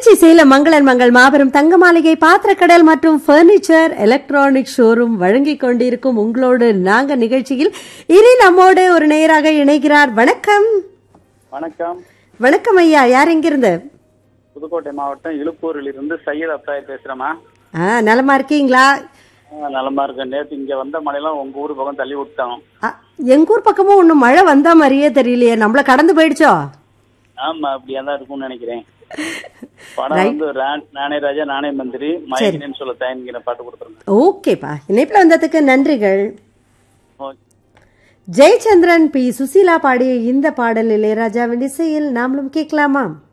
திருச்சி சேலம் மங்களன் மங்கள் மாபெரும் தங்க மாளிகை பாத்திரக்கடல் மற்றும் பர்னிச்சர் எலக்ட்ரானிக் ஷோரூம் வழங்கிக் கொண்டிருக்கும் உங்களோடு நாங்க நிகழ்ச்சியில் இனி நம்மோடு ஒரு நேராக இணைகிறார் வணக்கம் வணக்கம் வணக்கம் ஐயா யார் எங்கிருந்து புதுக்கோட்டை மாவட்டம் இழுப்பூரில் இருந்து சையத் அப்தாயர் பேசுறேம்மா ஆ நலமா இருக்கீங்களா ஆ, நலமா இருக்கேன் நேத்து இங்க வந்த மழையெல்லாம் உங்க ஊர் பக்கம் தள்ளி விட்டோம் ஆ, எங்க ஊர் பக்கமும் ஒன்னும் மழை வந்தா மாதிரியே தெரியலையே நம்மள கடந்து போயிடுச்சோ ஆமா அப்படியா தான் இருக்கும்னு நினைக்கிறேன் படம் வந்து ரா- நானே ராஜா நானே மந்திரி மயக்கினேன்னு சொல்ல தயங்கிற பாட்டு கொடுத்துருங்க ஓகேப்பா இணைப்புல வந்ததுக்கு நன்றிகள் ஓகே ஜெயச்சந்திரன் பி சுசீலா பாடிய இந்த பாடல் இளையராஜாவின் இசையில் நாமளும் கேட்கலாமா